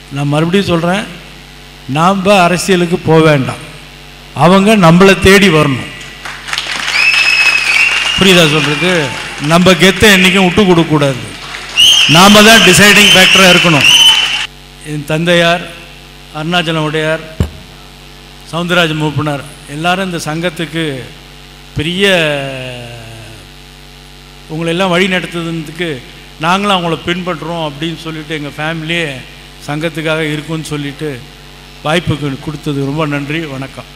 நான் மறுபடியும் சொல்கிறேன் நாம் அரசியலுக்கு போக வேண்டாம் அவங்க நம்மளை தேடி வரணும் புரியுதா சொல்கிறது நம்ம கெத்தை என்றைக்கும் விட்டு கொடுக்கக்கூடாது நாம் தான் டிசைடிங் ஃபேக்டராக இருக்கணும் என் தந்தையார் அருணாச்சலம் உடையார் சவுந்தரராஜ மூப்பனார் எல்லாரும் இந்த சங்கத்துக்கு பெரிய உங்களை எல்லாம் வழி நடத்துறதுக்கு நாங்களும் அவங்கள பின்பற்றுறோம் அப்படின்னு சொல்லிட்டு எங்கள் ஃபேமிலியே சங்கத்துக்காக இருக்குன்னு சொல்லிட்டு வாய்ப்புக்கு கொடுத்தது ரொம்ப நன்றி வணக்கம்